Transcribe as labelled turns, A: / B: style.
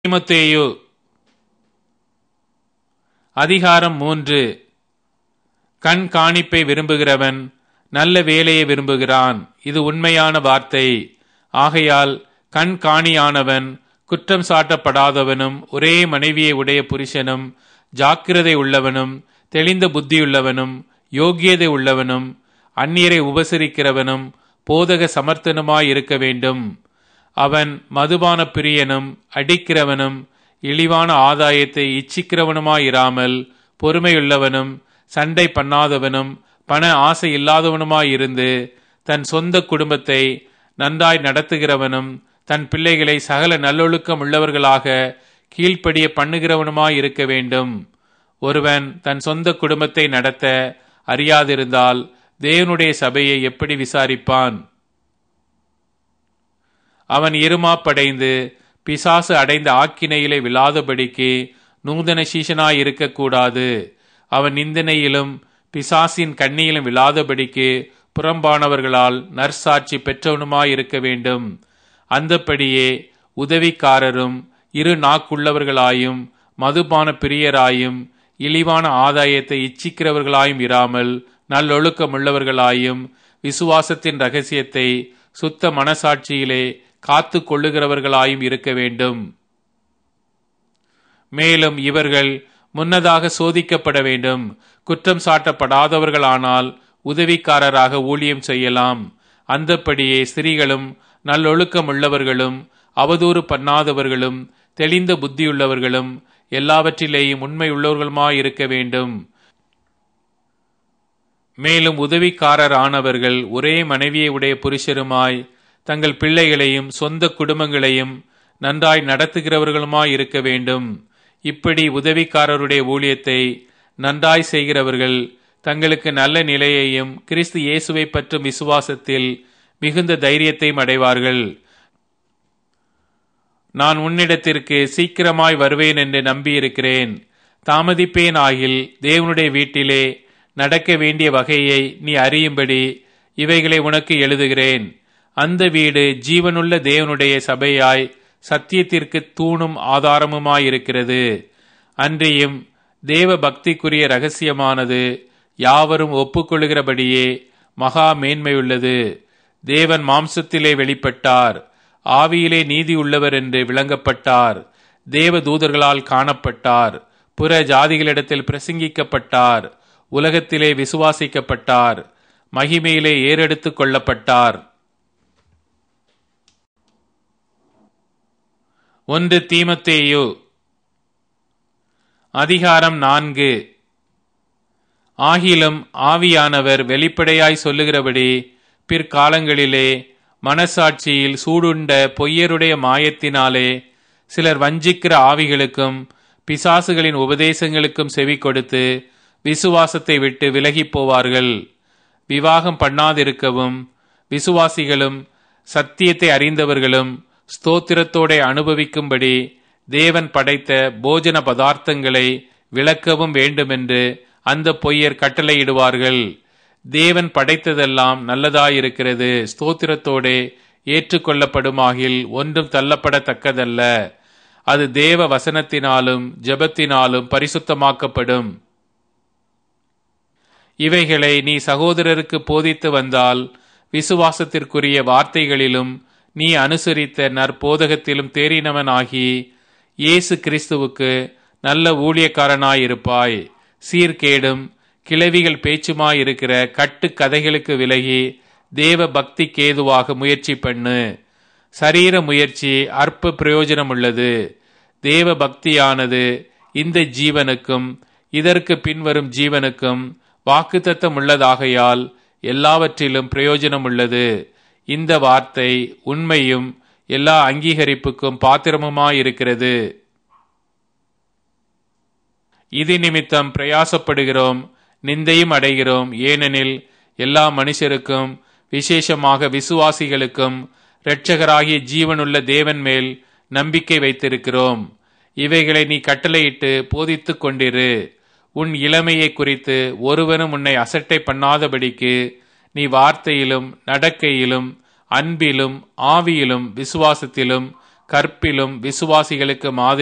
A: தீமோத்தேயு அதிகாரம் மூன்று கண் காணிப்பை விரும்புகிறவன் நல்ல வேலையை விரும்புகிறான் இது உண்மையான வார்த்தை ஆகையால் கண் காணியானவன் குற்றம் சாட்டப்படாதவனும் ஒரே மனைவியை உடைய புருஷனும் ஜாக்கிரதை உள்ளவனும் தெளிந்த புத்தியுள்ளவனும் யோக்கியதை உள்ளவனும் அந்நியரை உபசரிக்கிறவனும் போதக சமர்த்தனுமாய் இருக்க வேண்டும் அவன் மதுபான பிரியனும் அடிக்கிறவனும் இழிவான ஆதாயத்தை இச்சிக்கிறவனுமாயிராமல் பொறுமையுள்ளவனும் சண்டை பண்ணாதவனும் பண ஆசை இல்லாதவனுமாயிருந்து தன் சொந்த குடும்பத்தை நன்றாய் நடத்துகிறவனும் தன் பிள்ளைகளை சகல நல்லொழுக்கம் உள்ளவர்களாக கீழ்ப்படிய பண்ணுகிறவனுமாய் இருக்க வேண்டும் ஒருவன் தன் சொந்த குடும்பத்தை நடத்த அறியாதிருந்தால் தேவனுடைய சபையை எப்படி விசாரிப்பான் அவன் இருமாப்படைந்து பிசாசு அடைந்த ஆக்கினையிலே விழாதபடிக்கு நூதன சீஷனாய் இருக்கக்கூடாது அவன் நிந்தனையிலும் பிசாசின் கண்ணியிலும் விழாதபடிக்கு புறம்பானவர்களால் நற்சாட்சி பெற்றவனுமாய் இருக்க வேண்டும் அந்தப்படியே உதவிக்காரரும் இரு நாக்குள்ளவர்களாயும் மதுபான பிரியராயும் இழிவான ஆதாயத்தை இச்சிக்கிறவர்களாயும் இராமல் நல்லொழுக்கமுள்ளவர்களாயும் விசுவாசத்தின் ரகசியத்தை சுத்த மனசாட்சியிலே காத்து கொள்ளுகிறவர்களாயும் இருக்க வேண்டும் மேலும் இவர்கள் முன்னதாக சோதிக்கப்பட வேண்டும் குற்றம் சாட்டப்படாதவர்களானால் உதவிக்காரராக ஊழியம் செய்யலாம் அந்தப்படியே ஸ்திரீகளும் நல்லொழுக்கம் உள்ளவர்களும் அவதூறு பண்ணாதவர்களும் தெளிந்த புத்தியுள்ளவர்களும் எல்லாவற்றிலேயும் உண்மை உள்ளவர்களுமாய் இருக்க வேண்டும் மேலும் உதவிக்காரர் ஆனவர்கள் ஒரே மனைவியை உடைய புருஷருமாய் தங்கள் பிள்ளைகளையும் சொந்த குடும்பங்களையும் நன்றாய் நடத்துகிறவர்களுமாய் இருக்க வேண்டும் இப்படி உதவிக்காரருடைய ஊழியத்தை நன்றாய் செய்கிறவர்கள் தங்களுக்கு நல்ல நிலையையும் கிறிஸ்து இயேசுவை பற்றும் விசுவாசத்தில் மிகுந்த தைரியத்தையும் அடைவார்கள் நான் உன்னிடத்திற்கு சீக்கிரமாய் வருவேன் என்று நம்பியிருக்கிறேன் தாமதிப்பேன் ஆகில் தேவனுடைய வீட்டிலே நடக்க வேண்டிய வகையை நீ அறியும்படி இவைகளை உனக்கு எழுதுகிறேன் அந்த வீடு ஜீவனுள்ள தேவனுடைய சபையாய் சத்தியத்திற்கு தூணும் ஆதாரமுமாயிருக்கிறது அன்றியும் தேவ பக்திக்குரிய ரகசியமானது யாவரும் ஒப்புக்கொள்கிறபடியே மகா மேன்மையுள்ளது தேவன் மாம்சத்திலே வெளிப்பட்டார் ஆவியிலே நீதி உள்ளவர் என்று விளங்கப்பட்டார் தேவ தூதர்களால் காணப்பட்டார் புற ஜாதிகளிடத்தில் பிரசங்கிக்கப்பட்டார் உலகத்திலே விசுவாசிக்கப்பட்டார் மகிமையிலே ஏறெடுத்துக் கொள்ளப்பட்டார் ஒன்று தீமத்தேயு அதிகாரம் நான்கு ஆகிலும் ஆவியானவர் வெளிப்படையாய் சொல்லுகிறபடி பிற்காலங்களிலே மனசாட்சியில் சூடுண்ட பொய்யருடைய மாயத்தினாலே சிலர் வஞ்சிக்கிற ஆவிகளுக்கும் பிசாசுகளின் உபதேசங்களுக்கும் செவி கொடுத்து விசுவாசத்தை விட்டு விலகிப் போவார்கள் விவாகம் பண்ணாதிருக்கவும் விசுவாசிகளும் சத்தியத்தை அறிந்தவர்களும் ஸ்தோத்திரத்தோட அனுபவிக்கும்படி தேவன் படைத்த போஜன பதார்த்தங்களை விளக்கவும் வேண்டுமென்று அந்த பொய்யர் கட்டளையிடுவார்கள் தேவன் படைத்ததெல்லாம் நல்லதாயிருக்கிறது ஸ்தோத்திரத்தோடே ஏற்றுக்கொள்ளப்படுமாகில் ஒன்றும் தள்ளப்படத்தக்கதல்ல அது தேவ வசனத்தினாலும் ஜபத்தினாலும் பரிசுத்தமாக்கப்படும் இவைகளை நீ சகோதரருக்கு போதித்து வந்தால் விசுவாசத்திற்குரிய வார்த்தைகளிலும் நீ அனுசரித்த நற்போதகத்திலும் தேறினவனாகி இயேசு கிறிஸ்துவுக்கு நல்ல ஊழியக்காரனாயிருப்பாய் சீர்கேடும் கிளவிகள் பேச்சுமாயிருக்கிற கட்டு கதைகளுக்கு விலகி தேவ பக்தி கேதுவாக முயற்சி பண்ணு சரீர முயற்சி அற்ப பிரயோஜனம் உள்ளது தேவ பக்தியானது இந்த ஜீவனுக்கும் இதற்கு பின்வரும் ஜீவனுக்கும் வாக்குத்தத்தம் உள்ளதாகையால் எல்லாவற்றிலும் பிரயோஜனம் உள்ளது இந்த வார்த்தை உண்மையும் எல்லா அங்கீகரிப்புக்கும் பாத்திரமுமாயிருக்கிறது இது நிமித்தம் பிரயாசப்படுகிறோம் நிந்தையும் அடைகிறோம் ஏனெனில் எல்லா மனுஷருக்கும் விசேஷமாக விசுவாசிகளுக்கும் இரட்சகராகிய ஜீவனுள்ள தேவன் மேல் நம்பிக்கை வைத்திருக்கிறோம் இவைகளை நீ கட்டளையிட்டு போதித்துக் கொண்டிரு உன் இளமையை குறித்து ஒருவனும் உன்னை அசட்டை பண்ணாதபடிக்கு நீ வார்த்தையிலும் நடக்கையிலும் அன்பிலும் ஆவியிலும் விசுவாசத்திலும் கற்பிலும் விசுவாசிகளுக்கு மாதிரி